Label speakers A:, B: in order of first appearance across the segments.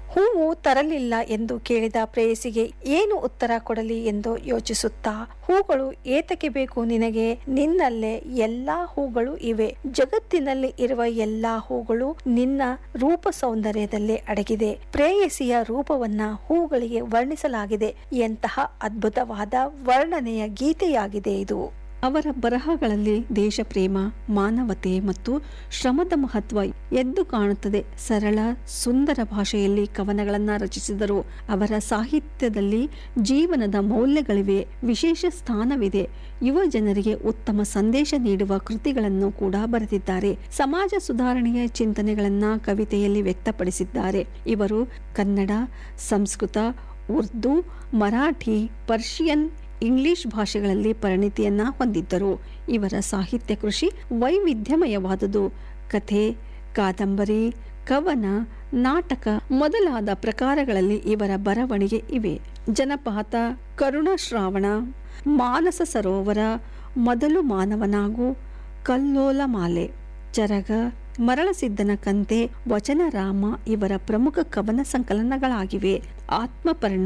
A: ಹೂವು ತರಲಿಲ್ಲ ಎಂದು ಕೇಳಿದ ಪ್ರೇಯಸಿಗೆ ಏನು ಉತ್ತರ ಕೊಡಲಿ ಎಂದು ಯೋಚಿಸುತ್ತಾ ಹೂಗಳು ಏತಕ್ಕೆ ಬೇಕು ನಿನಗೆ ನಿನ್ನಲ್ಲೇ ಎಲ್ಲಾ ಹೂಗಳು ಇವೆ ಜಗತ್ತಿನಲ್ಲಿ ಇರುವ ಎಲ್ಲಾ ಹೂಗಳು ನಿನ್ನ ರೂಪ ಸೌಂದರ್ಯದಲ್ಲೇ ಅಡಗಿದೆ ಪ್ರೇಯಸಿಯ ರೂಪವನ್ನ ಹೂಗಳಿಗೆ ವರ್ಣಿಸಲಾಗಿದೆ ಎಂತಹ ಅದ್ಭುತವಾದ ವರ್ಣನೆಯ ಗೀತೆಯಾಗಿದೆ ಇದು
B: ಅವರ ಬರಹಗಳಲ್ಲಿ ದೇಶ ಪ್ರೇಮ ಮಾನವತೆ ಮತ್ತು ಶ್ರಮದ ಮಹತ್ವ ಎದ್ದು ಕಾಣುತ್ತದೆ ಸರಳ ಸುಂದರ ಭಾಷೆಯಲ್ಲಿ ಕವನಗಳನ್ನು ರಚಿಸಿದರು ಅವರ ಸಾಹಿತ್ಯದಲ್ಲಿ ಜೀವನದ ಮೌಲ್ಯಗಳಿವೆ ವಿಶೇಷ ಸ್ಥಾನವಿದೆ ಯುವ ಜನರಿಗೆ ಉತ್ತಮ ಸಂದೇಶ ನೀಡುವ ಕೃತಿಗಳನ್ನು ಕೂಡ ಬರೆದಿದ್ದಾರೆ ಸಮಾಜ ಸುಧಾರಣೆಯ ಚಿಂತನೆಗಳನ್ನ ಕವಿತೆಯಲ್ಲಿ ವ್ಯಕ್ತಪಡಿಸಿದ್ದಾರೆ ಇವರು ಕನ್ನಡ ಸಂಸ್ಕೃತ ಉರ್ದು ಮರಾಠಿ ಪರ್ಷಿಯನ್ ಇಂಗ್ಲಿಷ್ ಭಾಷೆಗಳಲ್ಲಿ ಪರಿಣಿತಿಯನ್ನ ಹೊಂದಿದ್ದರು ಇವರ ಸಾಹಿತ್ಯ ಕೃಷಿ ವೈವಿಧ್ಯಮಯವಾದುದು ಕಥೆ ಕಾದಂಬರಿ ಕವನ ನಾಟಕ ಮೊದಲಾದ ಪ್ರಕಾರಗಳಲ್ಲಿ ಇವರ ಬರವಣಿಗೆ ಇವೆ ಜನಪಾತ ಕರುಣಶ್ರಾವಣ ಮಾನಸ ಸರೋವರ ಮೊದಲು ಮಾನವನಾಗು ಕಲ್ಲೋಲ ಮಾಲೆ ಚರಗ ಮರಳಸಿದ್ದನ ಕಂತೆ ವಚನರಾಮ ಇವರ ಪ್ರಮುಖ ಕವನ ಸಂಕಲನಗಳಾಗಿವೆ ಆತ್ಮಪರ್ಣ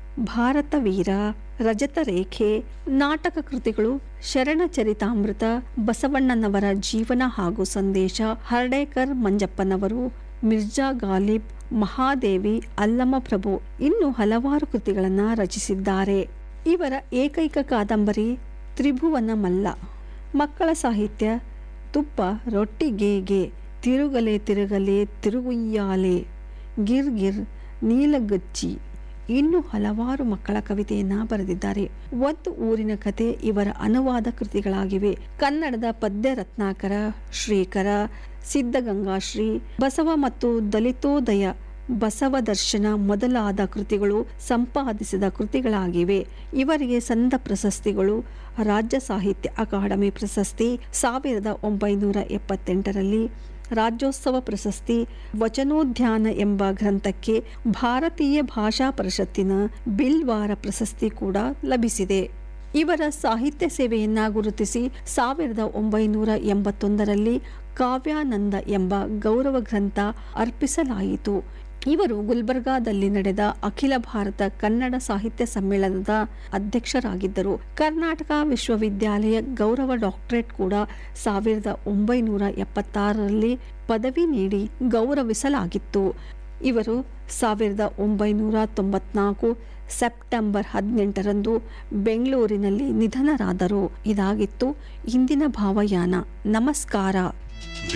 B: ಭಾರತ ವೀರ ರಜತ ರೇಖೆ ನಾಟಕ ಕೃತಿಗಳು ಶರಣ ಚರಿತಾಮೃತ ಬಸವಣ್ಣನವರ ಜೀವನ ಹಾಗೂ ಸಂದೇಶ ಹರ್ಡೇಕರ್ ಮಂಜಪ್ಪನವರು ಮಿರ್ಜಾ ಗಾಲಿಬ್ ಮಹಾದೇವಿ ಅಲ್ಲಮ ಪ್ರಭು ಇನ್ನು ಹಲವಾರು ಕೃತಿಗಳನ್ನ ರಚಿಸಿದ್ದಾರೆ ಇವರ ಏಕೈಕ ಕಾದಂಬರಿ ತ್ರಿಭುವನ ಮಲ್ಲ ಮಕ್ಕಳ ಸಾಹಿತ್ಯ ತುಪ್ಪ ರೊಟ್ಟಿಗೇಗೆ ತಿರುಗಲೆ ತಿರುಗಲೆ ತಿರುಗುಯ್ಯಾಲೆ ಗಿರ್ ಗಿರ್ ನೀಲಗಚ್ಚಿ ಇನ್ನು ಹಲವಾರು ಮಕ್ಕಳ ಕವಿತೆಯನ್ನ ಬರೆದಿದ್ದಾರೆ ಒಂದು ಊರಿನ ಕತೆ ಇವರ ಅನುವಾದ ಕೃತಿಗಳಾಗಿವೆ ಕನ್ನಡದ ಪದ್ಯ ರತ್ನಾಕರ ಶ್ರೀಕರ ಸಿದ್ಧಗಂಗಾಶ್ರೀ ಬಸವ ಮತ್ತು ದಲಿತೋದಯ ಬಸವ ದರ್ಶನ ಮೊದಲಾದ ಕೃತಿಗಳು ಸಂಪಾದಿಸಿದ ಕೃತಿಗಳಾಗಿವೆ ಇವರಿಗೆ ಸಂದ ಪ್ರಶಸ್ತಿಗಳು ರಾಜ್ಯ ಸಾಹಿತ್ಯ ಅಕಾಡೆಮಿ ಪ್ರಶಸ್ತಿ ಸಾವಿರದ ಒಂಬೈನೂರ ಎಪ್ಪತ್ತೆಂಟರಲ್ಲಿ ರಾಜ್ಯೋತ್ಸವ ಪ್ರಶಸ್ತಿ ವಚನೋದ್ಯಾನ ಎಂಬ ಗ್ರಂಥಕ್ಕೆ ಭಾರತೀಯ ಭಾಷಾ ಪರಿಷತ್ತಿನ ಬಿಲ್ವಾರ ಪ್ರಶಸ್ತಿ ಕೂಡ ಲಭಿಸಿದೆ ಇವರ ಸಾಹಿತ್ಯ ಸೇವೆಯನ್ನ ಗುರುತಿಸಿ ಸಾವಿರದ ಒಂಬೈನೂರ ಎಂಬತ್ತೊಂದರಲ್ಲಿ ಕಾವ್ಯಾನಂದ ಎಂಬ ಗೌರವ ಗ್ರಂಥ ಅರ್ಪಿಸಲಾಯಿತು ಇವರು ಗುಲ್ಬರ್ಗಾದಲ್ಲಿ ನಡೆದ ಅಖಿಲ ಭಾರತ ಕನ್ನಡ ಸಾಹಿತ್ಯ ಸಮ್ಮೇಳನದ ಅಧ್ಯಕ್ಷರಾಗಿದ್ದರು ಕರ್ನಾಟಕ ವಿಶ್ವವಿದ್ಯಾಲಯ ಗೌರವ ಡಾಕ್ಟರೇಟ್ ಕೂಡ ಸಾವಿರದ ಒಂಬೈನೂರ ಎಪ್ಪತ್ತಾರರಲ್ಲಿ ಪದವಿ ನೀಡಿ ಗೌರವಿಸಲಾಗಿತ್ತು ಇವರು ಸಾವಿರದ ಒಂಬೈನೂರ ತೊಂಬತ್ನಾಲ್ಕು ಸೆಪ್ಟೆಂಬರ್ ಹದಿನೆಂಟರಂದು ಬೆಂಗಳೂರಿನಲ್ಲಿ ನಿಧನರಾದರು ಇದಾಗಿತ್ತು ಇಂದಿನ ಭಾವಯಾನ ನಮಸ್ಕಾರ